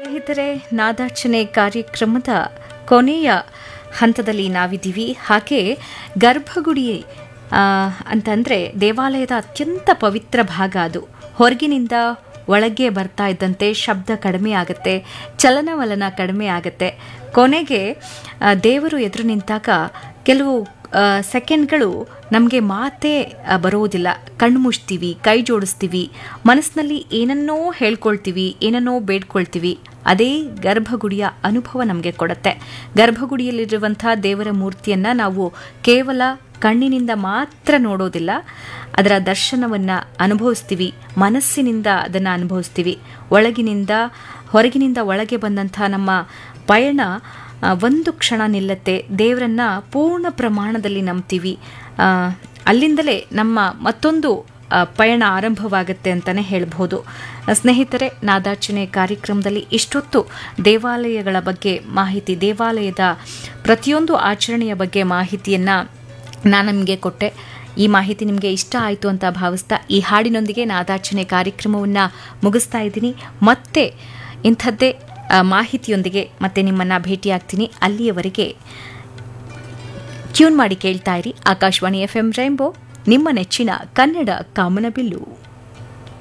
ಸ್ನೇಹಿತರೆ ನಾದಾರ್ಚನೆ ಕಾರ್ಯಕ್ರಮದ ಕೊನೆಯ ಹಂತದಲ್ಲಿ ನಾವಿದ್ದೀವಿ ಹಾಗೆ ಗರ್ಭಗುಡಿ ಆ, ಅಂತಂದ್ರೆ ದೇವಾಲಯದ ಅತ್ಯಂತ ಪವಿತ್ರ ಭಾಗ ಅದು ಹೊರಗಿನಿಂದ ಒಳಗೆ ಬರ್ತಾ ಇದ್ದಂತೆ ಶಬ್ದ ಕಡಿಮೆ ಆಗುತ್ತೆ ಚಲನವಲನ ಕಡಿಮೆ ಆಗುತ್ತೆ ಕೊನೆಗೆ ಆ, ದೇವರು ಎದುರು ನಿಂತಾಗ ಕೆಲವು ಆ, ಸೆಕೆಂಡ್ಗಳು ನಮಗೆ ಮಾತೇ ಆ, ಬರೋದಿಲ್ಲ ಕಣ್ಣು ಮುಚ್ತೀವಿ ಕೈ ಜೋಡಿಸ್ತೀವಿ ಮನಸ್ಸಿನಲ್ಲಿ ಏನನ್ನೋ ಹೇಳ್ಕೊಳ್ತೀವಿ ಏನನ್ನೋ ಬೇಡ್ಕೊಳ್ತೀವಿ ಅದೇ ಗರ್ಭಗುಡಿಯ ಅನುಭವ ನಮಗೆ ಕೊಡುತ್ತೆ ಗರ್ಭಗುಡಿಯಲ್ಲಿರುವಂಥ ದೇವರ ಮೂರ್ತಿಯನ್ನ ನಾವು ಕೇವಲ ಕಣ್ಣಿನಿಂದ ಮಾತ್ರ ನೋಡೋದಿಲ್ಲ ಅದರ ದರ್ಶನವನ್ನು ಅನುಭವಿಸ್ತೀವಿ ಮನಸ್ಸಿನಿಂದ ಅದನ್ನು ಅನುಭವಿಸ್ತೀವಿ ಒಳಗಿನಿಂದ ಹೊರಗಿನಿಂದ ಒಳಗೆ ಬಂದಂಥ ನಮ್ಮ ಪಯಣ ಆ, ಒಂದು ಕ್ಷಣ ನಿಲ್ಲತ್ತೆ ದೇವರನ್ನ ಪೂರ್ಣ ಪ್ರಮಾಣದಲ್ಲಿ ನಂಬ್ತೀವಿ ಆ, ಅಲ್ಲಿಂದಲೇ ನಮ್ಮ ಮತ್ತೊಂದು ಆ, ಪಯಣ ಆರಂಭವಾಗುತ್ತೆ ಅಂತಲೇ ಹೇಳ್ಬೋದು ಸ್ನೇಹಿತರೆ ನಾದಾರ್ಚನೆ ಕಾರ್ಯಕ್ರಮದಲ್ಲಿ ಇಷ್ಟೊತ್ತು ದೇವಾಲಯಗಳ ಬಗ್ಗೆ ಮಾಹಿತಿ ದೇವಾಲಯದ ಪ್ರತಿಯೊಂದು ಆಚರಣೆಯ ಬಗ್ಗೆ ಮಾಹಿತಿಯನ್ನು ನಾನು ನಿಮಗೆ ಕೊಟ್ಟೆ ಈ ಮಾಹಿತಿ ನಿಮಗೆ ಇಷ್ಟ ಆಯಿತು ಅಂತ ಭಾವಿಸ್ತಾ ಈ ಹಾಡಿನೊಂದಿಗೆ ನಾದಾರ್ಚನೆ ಕಾರ್ಯಕ್ರಮವನ್ನು ಮುಗಿಸ್ತಾ ಇದ್ದೀನಿ ಮತ್ತೆ ಇಂಥದ್ದೇ ಆ, ಮಾಹಿತಿಯೊಂದಿಗೆ ಮತ್ತೆ ನಿಮ್ಮನ್ನು ಭೇಟಿಯಾಗ್ತೀನಿ ಅಲ್ಲಿಯವರೆಗೆ ಟ್ಯೂನ್ ಮಾಡಿ ಕೇಳ್ತಾ ಇರಿ ಆಕಾಶವಾಣಿ ಎಫ್ ಎಂ ರೈಂಬೋ ನಿಮ್ಮ ನೆಚ್ಚಿನ ಕನ್ನಡ ಕಾಮನಬಿಲ್ಲು